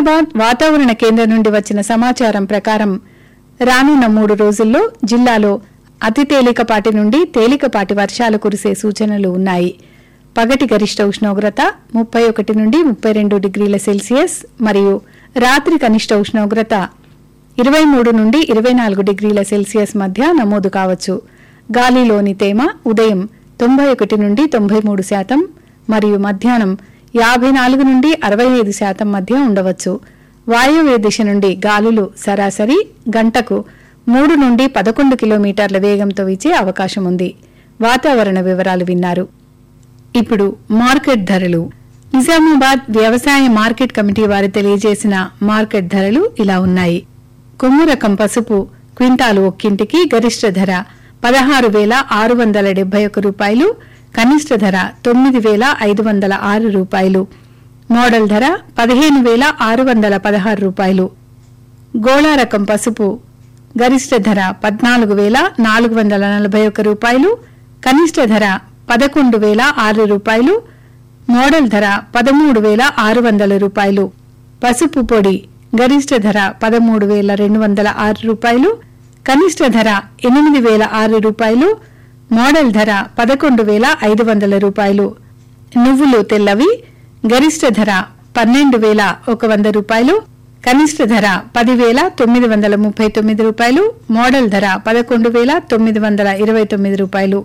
నిజామాబాద్ వాతావరణ కేంద్రం నుండి వచ్చిన సమాచారం ప్రకారం రానున్న మూడు రోజుల్లో జిల్లాలో అతి తేలికపాటి నుండి తేలికపాటి వర్షాలు కురిసే సూచనలు ఉన్నాయి పగటి గరిష్ట ఉష్ణోగ్రత ముప్పై ఒకటి నుండి ముప్పై రెండు డిగ్రీల సెల్సియస్ మరియు రాత్రి కనిష్ట ఉష్ణోగ్రత ఇరవై మూడు నుండి ఇరవై నాలుగు డిగ్రీల సెల్సియస్ మధ్య నమోదు కావచ్చు గాలిలోని తేమ ఉదయం తొంభై ఒకటి నుండి తొంభై మూడు శాతం మరియు మధ్యాహ్నం యాభై నాలుగు నుండి అరవై ఐదు శాతం మధ్య ఉండవచ్చు వాయువ్య దిశ నుండి గాలులు సరాసరి గంటకు మూడు నుండి పదకొండు కిలోమీటర్ల వేగంతో వీచే అవకాశం ఉంది వాతావరణ వివరాలు విన్నారు ఇప్పుడు మార్కెట్ ధరలు నిజామాబాద్ వ్యవసాయ మార్కెట్ కమిటీ వారు తెలియజేసిన మార్కెట్ ధరలు ఇలా ఉన్నాయి కొమ్ము రకం పసుపు క్వింటాలు ఒక్కింటికి గరిష్ట ధర పదహారు వేల ఆరు వందల డెబ్బై ఒక్క రూపాయలు కనిష్ట ధర తొమ్మిది వేల ఐదు వందల ఆరు రూపాయలు మోడల్ ధర పదిహేను వేల ఆరు వందల పదహారు రూపాయలు గోళా రకం పసుపు గరిష్ట ధర పద్నాలుగు వేల నాలుగు వందల నలభై ఒక్క రూపాయలు కనిష్ట ధర పదకొండు వేల ఆరు రూపాయలు మోడల్ ధర పదమూడు వేల ఆరు వందల రూపాయలు పసుపు పొడి గరిష్ట ధర పదమూడు వేల రెండు వందల ఆరు రూపాయలు కనిష్ట ధర ఎనిమిది వేల ఆరు రూపాయలు మోడల్ ధర పదకొండు వేల ఐదు వందల రూపాయలు నువ్వులు తెల్లవి గరిష్ట ధర పన్నెండు వేల ఒక వంద రూపాయలు కనిష్ట ధర పదివేల తొమ్మిది వందల ముప్పై తొమ్మిది రూపాయలు మోడల్ ధర పదకొండు వేల తొమ్మిది వందల ఇరవై తొమ్మిది రూపాయలు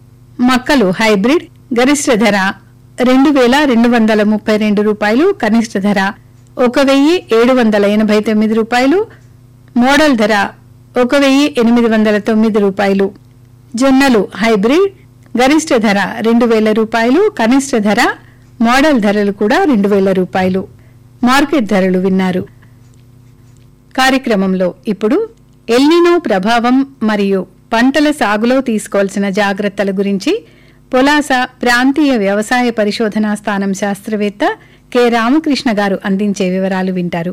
మక్కలు హైబ్రిడ్ గరిష్ట ధర రెండు వేల రెండు వందల ముప్పై రెండు రూపాయలు కనిష్ట ధర ఒక వెయ్యి ఏడు వందల ఎనభై తొమ్మిది రూపాయలు మోడల్ ధర ఒక వెయ్యి ఎనిమిది వందల తొమ్మిది రూపాయలు జొన్నలు హైబ్రిడ్ గరిష్ట ధర రెండు వేల రూపాయలు కనిష్ట ధర మోడల్ ధరలు కూడా రెండు వేల రూపాయలు మార్కెట్ ధరలు విన్నారు కార్యక్రమంలో ఇప్పుడు ఎల్నినో ప్రభావం మరియు పంటల సాగులో తీసుకోవాల్సిన జాగ్రత్తల గురించి పొలాస ప్రాంతీయ వ్యవసాయ పరిశోధనా స్థానం శాస్త్రవేత్త కె రామకృష్ణ గారు అందించే వివరాలు వింటారు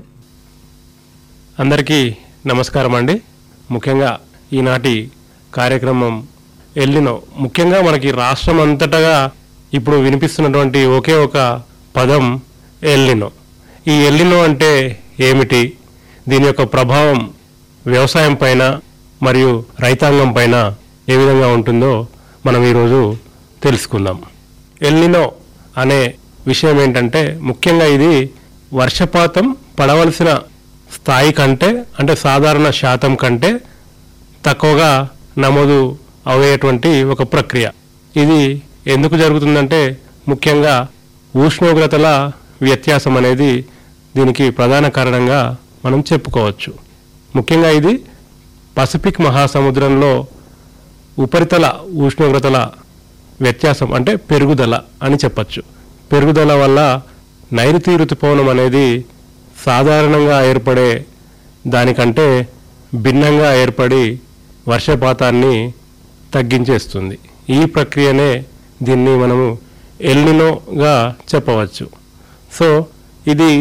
అందరికీ నమస్కారం అండి ముఖ్యంగా ఈనాటి కార్యక్రమం ఎల్లినో ముఖ్యంగా మనకి రాష్ట్రం అంతటగా ఇప్పుడు వినిపిస్తున్నటువంటి ఒకే ఒక పదం ఎల్లినో ఈ ఎల్లినో అంటే ఏమిటి దీని యొక్క ప్రభావం వ్యవసాయం పైన మరియు రైతాంగం పైన ఏ విధంగా ఉంటుందో మనం ఈరోజు తెలుసుకుందాం ఎల్లినో అనే విషయం ఏంటంటే ముఖ్యంగా ఇది వర్షపాతం పడవలసిన స్థాయి కంటే అంటే సాధారణ శాతం కంటే తక్కువగా నమోదు అయ్యేటువంటి ఒక ప్రక్రియ ఇది ఎందుకు జరుగుతుందంటే ముఖ్యంగా ఉష్ణోగ్రతల వ్యత్యాసం అనేది దీనికి ప్రధాన కారణంగా మనం చెప్పుకోవచ్చు ముఖ్యంగా ఇది పసిఫిక్ మహాసముద్రంలో ఉపరితల ఉష్ణోగ్రతల వ్యత్యాసం అంటే పెరుగుదల అని చెప్పచ్చు పెరుగుదల వల్ల నైరుతి ఋతుపవనం అనేది సాధారణంగా ఏర్పడే దానికంటే భిన్నంగా ఏర్పడి వర్షపాతాన్ని తగ్గించేస్తుంది ఈ ప్రక్రియనే దీన్ని మనము ఎల్నినోగా చెప్పవచ్చు సో ఇది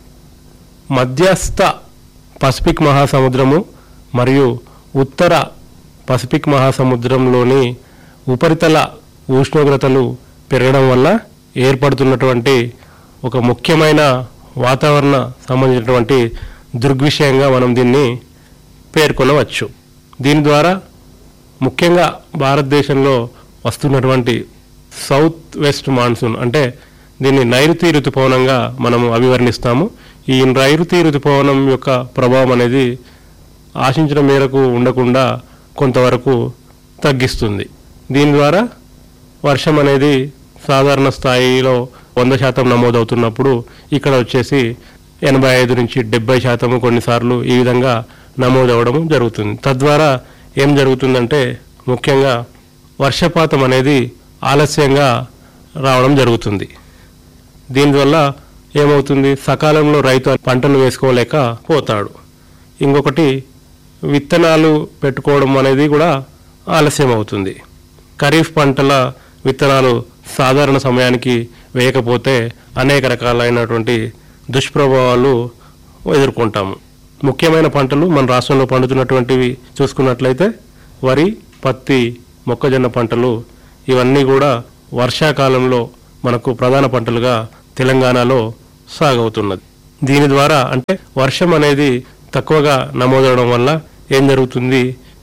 మధ్యస్థ పసిఫిక్ మహాసముద్రము మరియు ఉత్తర పసిఫిక్ మహాసముద్రంలోని ఉపరితల ఉష్ణోగ్రతలు పెరగడం వల్ల ఏర్పడుతున్నటువంటి ఒక ముఖ్యమైన వాతావరణ సంబంధించినటువంటి దృగ్విషయంగా మనం దీన్ని పేర్కొనవచ్చు దీని ద్వారా ముఖ్యంగా భారతదేశంలో వస్తున్నటువంటి సౌత్ వెస్ట్ మాన్సూన్ అంటే దీన్ని నైరుతి ఋతుపవనంగా మనము అభివర్ణిస్తాము ఈ నైరుతి ఋతుపవనం యొక్క ప్రభావం అనేది ఆశించిన మేరకు ఉండకుండా కొంతవరకు తగ్గిస్తుంది దీని ద్వారా వర్షం అనేది సాధారణ స్థాయిలో వంద శాతం నమోదవుతున్నప్పుడు ఇక్కడ వచ్చేసి ఎనభై ఐదు నుంచి డెబ్బై శాతం కొన్నిసార్లు ఈ విధంగా నమోదవడం జరుగుతుంది తద్వారా ఏం జరుగుతుందంటే ముఖ్యంగా వర్షపాతం అనేది ఆలస్యంగా రావడం జరుగుతుంది దీనివల్ల ఏమవుతుంది సకాలంలో రైతు పంటను వేసుకోలేక పోతాడు ఇంకొకటి విత్తనాలు పెట్టుకోవడం అనేది కూడా ఆలస్యం అవుతుంది ఖరీఫ్ పంటల విత్తనాలు సాధారణ సమయానికి వేయకపోతే అనేక రకాలైనటువంటి దుష్ప్రభావాలు ఎదుర్కొంటాము ముఖ్యమైన పంటలు మన రాష్ట్రంలో పండుతున్నటువంటివి చూసుకున్నట్లయితే వరి పత్తి మొక్కజొన్న పంటలు ఇవన్నీ కూడా వర్షాకాలంలో మనకు ప్రధాన పంటలుగా తెలంగాణలో సాగవుతున్నది దీని ద్వారా అంటే వర్షం అనేది తక్కువగా నమోదవడం వల్ల ఏం జరుగుతుంది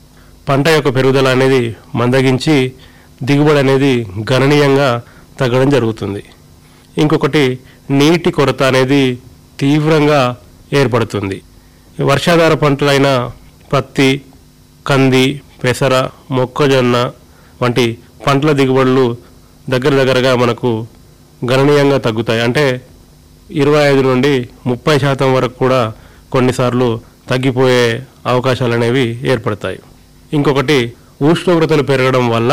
పంట యొక్క పెరుగుదల అనేది మందగించి దిగుబడి అనేది గణనీయంగా తగ్గడం జరుగుతుంది ఇంకొకటి నీటి కొరత అనేది తీవ్రంగా ఏర్పడుతుంది వర్షాధార పంటలైన పత్తి కంది పెసర మొక్కజొన్న వంటి పంటల దిగుబడులు దగ్గర దగ్గరగా మనకు గణనీయంగా తగ్గుతాయి అంటే ఇరవై ఐదు నుండి ముప్పై శాతం వరకు కూడా కొన్నిసార్లు తగ్గిపోయే అవకాశాలు అనేవి ఏర్పడతాయి ఇంకొకటి ఉష్ణోగ్రతలు పెరగడం వల్ల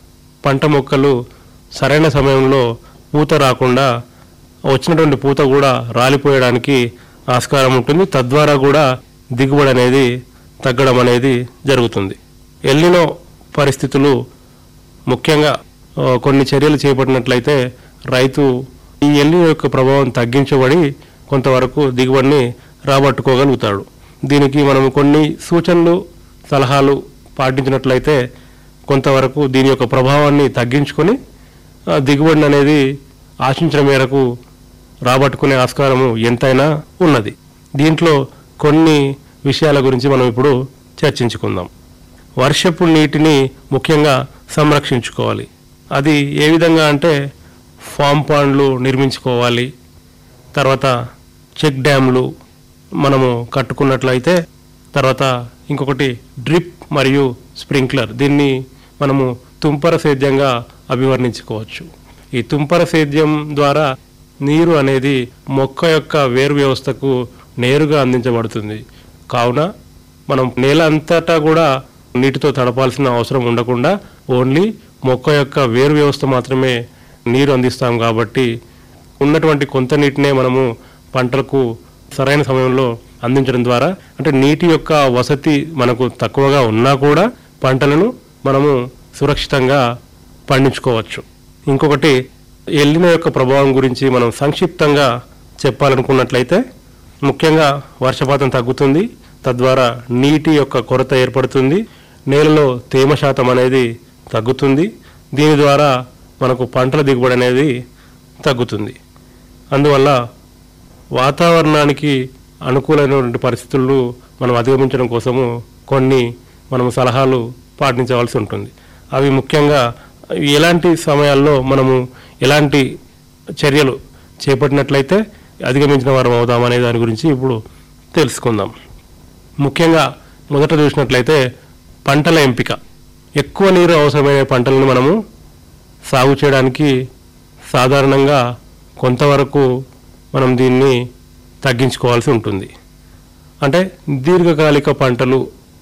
పంట మొక్కలు సరైన సమయంలో పూత రాకుండా వచ్చినటువంటి పూత కూడా రాలిపోయడానికి ఆస్కారం ఉంటుంది తద్వారా కూడా దిగుబడి అనేది తగ్గడం అనేది జరుగుతుంది ఎల్లినో పరిస్థితులు ముఖ్యంగా ఆ, కొన్ని చర్యలు చేపట్టినట్లయితే రైతు ఈ ఎల్లినో యొక్క ప్రభావం తగ్గించబడి కొంతవరకు దిగుబడిని రాబట్టుకోగలుగుతాడు దీనికి మనం కొన్ని సూచనలు సలహాలు పాటించినట్లయితే కొంతవరకు దీని యొక్క ప్రభావాన్ని తగ్గించుకొని ఆ, దిగుబడిని అనేది ఆశించిన మేరకు రాబట్టుకునే ఆస్కారము ఎంతైనా ఉన్నది దీంట్లో కొన్ని విషయాల గురించి మనం ఇప్పుడు చర్చించుకుందాం వర్షపు నీటిని ముఖ్యంగా సంరక్షించుకోవాలి అది ఏ విధంగా అంటే ఫామ్ పాండ్లు నిర్మించుకోవాలి తర్వాత చెక్ డ్యామ్లు మనము కట్టుకున్నట్లయితే తర్వాత ఇంకొకటి డ్రిప్ మరియు స్ప్రింక్లర్ దీన్ని మనము తుంపర సేద్యంగా అభివర్ణించుకోవచ్చు ఈ తుంపర సేద్యం ద్వారా నీరు అనేది మొక్క యొక్క వేరు వ్యవస్థకు నేరుగా అందించబడుతుంది కావున మనం నేల అంతటా కూడా నీటితో తడపాల్సిన అవసరం ఉండకుండా ఓన్లీ మొక్క యొక్క వేరు వ్యవస్థ మాత్రమే నీరు అందిస్తాం కాబట్టి ఉన్నటువంటి కొంత నీటినే మనము పంటలకు సరైన సమయంలో అందించడం ద్వారా అంటే నీటి యొక్క వసతి మనకు తక్కువగా ఉన్నా కూడా పంటలను మనము సురక్షితంగా పండించుకోవచ్చు ఇంకొకటి ఎల్లిన యొక్క ప్రభావం గురించి మనం సంక్షిప్తంగా చెప్పాలనుకున్నట్లయితే ముఖ్యంగా వర్షపాతం తగ్గుతుంది తద్వారా నీటి యొక్క కొరత ఏర్పడుతుంది నేలలో తేమ శాతం అనేది తగ్గుతుంది దీని ద్వారా మనకు పంటల దిగుబడి అనేది తగ్గుతుంది అందువల్ల వాతావరణానికి అనుకూలమైనటువంటి పరిస్థితులను మనం అధిగమించడం కోసము కొన్ని మనం సలహాలు పాటించవలసి ఉంటుంది అవి ముఖ్యంగా ఎలాంటి సమయాల్లో మనము ఎలాంటి చర్యలు చేపట్టినట్లయితే అధిగమించిన వారం అవుదాం అనే దాని గురించి ఇప్పుడు తెలుసుకుందాం ముఖ్యంగా మొదట చూసినట్లయితే పంటల ఎంపిక ఎక్కువ నీరు అవసరమైన పంటలను మనము సాగు చేయడానికి సాధారణంగా కొంతవరకు మనం దీన్ని తగ్గించుకోవాల్సి ఉంటుంది అంటే దీర్ఘకాలిక పంటలు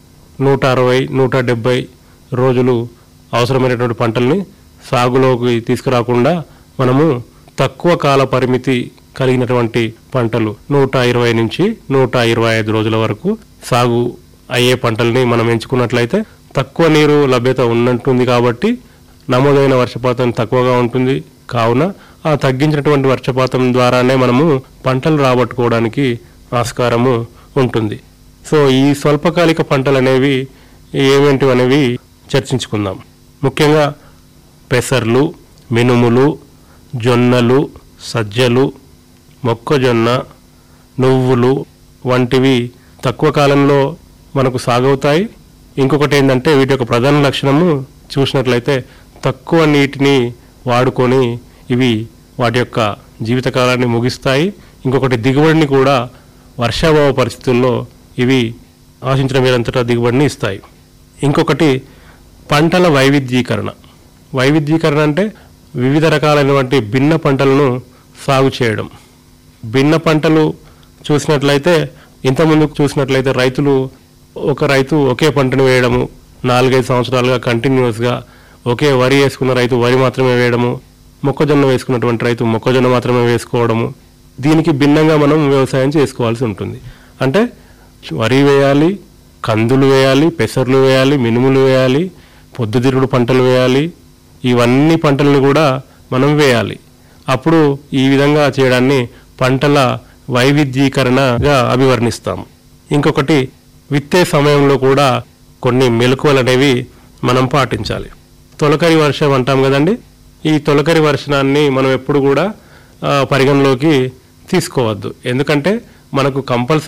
నూట అరవై నూట డెబ్బై రోజులు అవసరమైనటువంటి పంటల్ని సాగులోకి తీసుకురాకుండా మనము తక్కువ కాల పరిమితి కలిగినటువంటి పంటలు నూట ఇరవై నుంచి నూట ఇరవై ఐదు రోజుల వరకు సాగు అయ్యే పంటల్ని మనం ఎంచుకున్నట్లయితే తక్కువ నీరు లభ్యత ఉన్నట్టుంది కాబట్టి నమోదైన వర్షపాతం తక్కువగా ఉంటుంది కావున ఆ తగ్గించినటువంటి వర్షపాతం ద్వారానే మనము పంటలు రాబట్టుకోవడానికి ఆస్కారము ఉంటుంది సో ఈ స్వల్పకాలిక పంటలు అనేవి ఏమేంటివి అనేవి చర్చించుకుందాం ముఖ్యంగా పెసర్లు మినుములు జొన్నలు సజ్జలు మొక్కజొన్న నువ్వులు వంటివి తక్కువ కాలంలో మనకు సాగవుతాయి ఇంకొకటి ఏంటంటే వీటి యొక్క ప్రధాన లక్షణము చూసినట్లయితే తక్కువ నీటిని వాడుకొని ఇవి వాటి యొక్క జీవితకాలాన్ని ముగిస్తాయి ఇంకొకటి దిగుబడిని కూడా వర్షాభావ పరిస్థితుల్లో ఇవి ఆశించిన మేరంతటా దిగుబడిని ఇస్తాయి ఇంకొకటి పంటల వైవిధ్యీకరణ వైవిధ్యీకరణ అంటే వివిధ రకాలైనటువంటి భిన్న పంటలను సాగు చేయడం భిన్న పంటలు చూసినట్లయితే ఇంతకుముందు చూసినట్లయితే రైతులు ఒక రైతు ఒకే పంటను వేయడము నాలుగైదు సంవత్సరాలుగా కంటిన్యూస్గా ఒకే వరి వేసుకున్న రైతు వరి మాత్రమే వేయడము మొక్కజొన్న వేసుకున్నటువంటి రైతు మొక్కజొన్న మాత్రమే వేసుకోవడము దీనికి భిన్నంగా మనం వ్యవసాయం చేసుకోవాల్సి ఉంటుంది అంటే వరి వేయాలి కందులు వేయాలి పెసర్లు వేయాలి మినుములు వేయాలి పొద్దుతిరుగుడు పంటలు వేయాలి ఇవన్నీ పంటలను కూడా మనం వేయాలి అప్పుడు ఈ విధంగా చేయడాన్ని పంటల వైవిధ్యీకరణగా అభివర్ణిస్తాం ఇంకొకటి విత్తే సమయంలో కూడా కొన్ని మెలకువలు అనేవి మనం పాటించాలి తొలకరి వర్షం అంటాం కదండి ఈ తొలకరి వర్షాన్ని మనం ఎప్పుడు కూడా ఆ, పరిగణలోకి తీసుకోవద్దు ఎందుకంటే మనకు కంపల్సరీ